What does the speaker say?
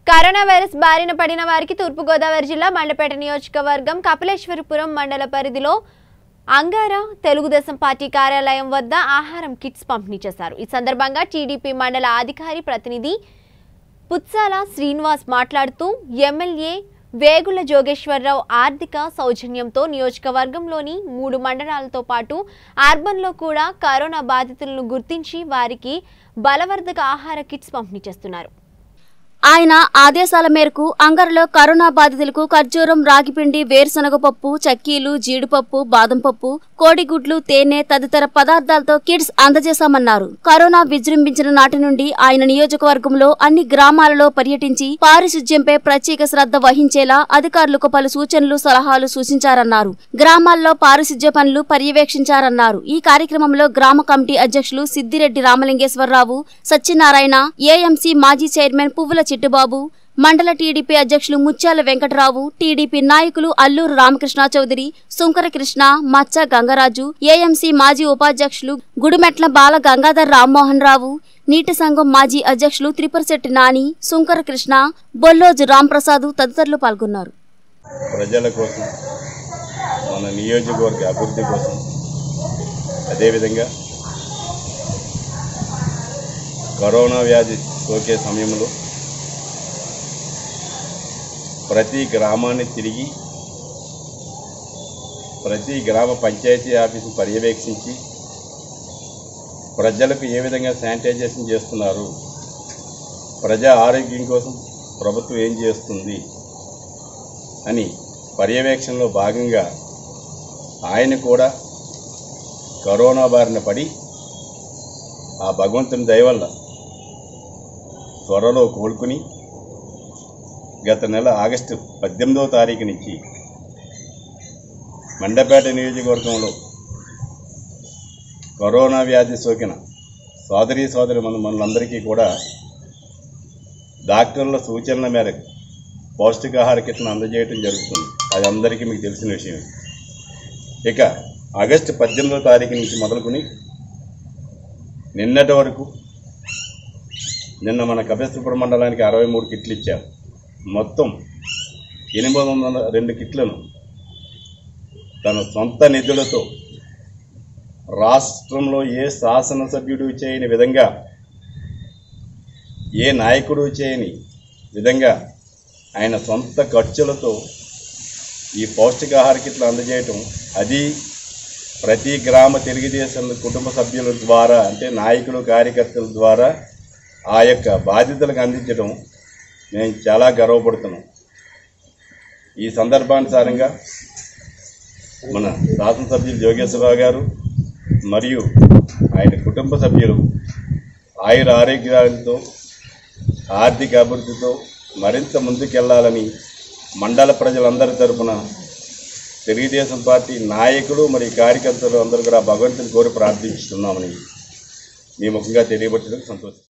corona virus బారిన పడిన వారికి తూర్పుగోదావరి జిల్లా మండపేట నియోజకవర్గం కపిలేశ్వరపురం మండల పరిధిలో అంగార తెలుగుదేశం పార్టీ కార్యాలయం వద్ద ఆహారం కిట్స్ పంపిణీ చేశారు ఈ సందర్భంగా టీడీపీ మండల అధికారి ప్రతినిధి పుత్సాల శ్రీనివాస్ మాట్లాడుతూ ఎమ్మెల్యే వేగుల జోగేశ్వరరావు ఆర్థిక సౌజన్యంతో నియోజకవర్గంలోని మూడు మండలాలతో పాటు అర్బన్లో కూడా కరోనా బాధితులను గుర్తించి వారికి బలవర్ధక ఆహార కిట్స్ పంపిణీ చేస్తున్నారు ఆయన ఆదేశాల మేరకు అంగరలో కరోనా బాధితులకు ఖర్జూరం రాగిపిండి వేరుశనగ పప్పు చక్కీలు జీడిపప్పు బాదం పప్పు కోడిగుడ్లు తేనె తదితర పదార్థాలతో కిట్స్ అందజేశామన్నారు కరోనా విజృంభించిన నాటి నుండి ఆయన నియోజకవర్గంలో అన్ని గ్రామాలలో పర్యటించి పారిశుధ్యంపై ప్రత్యేక శ్రద్ధ వహించేలా అధికారులకు పలు సూచనలు సలహాలు సూచించారన్నారు గ్రామాల్లో పారిశుధ్య పనులు పర్యవేక్షించారన్నారు ఈ కార్యక్రమంలో గ్రామ కమిటీ అధ్యక్షులు సిద్దిరెడ్డి రామలింగేశ్వరరావు సత్యనారాయణ ఏఎంసీ మాజీ చైర్మన్ పువ్వుల చిట్టుబాబు మండల టీడీపీ అధ్యక్షులు ముత్యాల వెంకటరావు టీడీపీ నాయకులు అల్లూరు రామకృష్ణ చౌదరి సుంకర కృష్ణ మచ్చ గంగరాజు ఏఎంసీ మాజీ ఉపాధ్యక్షులు గుడిమెట్ల బాల గంగాధర్ రామ్మోహన్ రావు నీటి సంఘం మాజీ అధ్యక్షులు త్రిపురశెట్టి నాని సుంకర కృష్ణ బొల్లోజు రాంప్రసాద్ తదితరులు పాల్గొన్నారు ప్రజల కోసం మన నియోజకవర్గ అభివృద్ధి కోసం అదేవిధంగా కరోనా వ్యాధి సోకే సమయంలో ప్రతి గ్రామాన్ని తిరిగి ప్రతి గ్రామ పంచాయతీ ఆఫీసు పర్యవేక్షించి ప్రజలకు ఏ విధంగా శానిటైజేషన్ చేస్తున్నారు ప్రజా ఆరోగ్యం కోసం ప్రభుత్వం ఏం చేస్తుంది అని పర్యవేక్షణలో భాగంగా ఆయన కూడా కరోనా బారిన పడి ఆ భగవంతుని దయ వల్ల త్వరలో కోలుకుని గత నెల ఆగస్టు పద్దెనిమిదవ తారీఖు నుంచి మండపేట నియోజకవర్గంలో కరోనా వ్యాధి సోకిన సోదరీ సోదరి మన మనందరికీ కూడా డాక్టర్ల సూచనల మేరకు పౌష్టికాహార కిట్ను అందజేయడం జరుగుతుంది అది అందరికీ మీకు తెలిసిన విషయమే ఇక ఆగస్టు పద్దెనిమిదవ తారీఖు నుంచి మొదలుకొని నిన్నటి వరకు నిన్న మన కపిస్తపురం మండలానికి అరవై మూడు కిట్లు ఇచ్చాం మొత్తం ఎనిమిది వందల రెండు కిట్లను తన సొంత నిధులతో రాష్ట్రంలో ఏ శాసనసభ్యుడు చేయని విధంగా ఏ నాయకుడు చేయని విధంగా ఆయన సొంత ఖర్చులతో ఈ పౌష్టికాహార కిట్లు అందజేయటం అది ప్రతి గ్రామ తెలుగుదేశం కుటుంబ సభ్యుల ద్వారా అంటే నాయకులు కార్యకర్తల ద్వారా ఆ యొక్క బాధ్యతలకు అందించడం మేము చాలా గర్వపడుతున్నాం ఈ సందర్భానుసారంగా మన శాసనసభ్యులు జోగేశ్వరరావు గారు మరియు ఆయన కుటుంబ సభ్యులు ఆయుర ఆరోగ్యాలతో ఆర్థిక అభివృద్ధితో మరింత ముందుకెళ్లాలని మండల ప్రజలందరి తరపున తెలుగుదేశం పార్టీ నాయకులు మరియు కార్యకర్తలు అందరూ కూడా భగవంతుని కోరి ప్రార్థిస్తున్నామని మీ ముఖంగా తెలియబట్టడం సంతోషం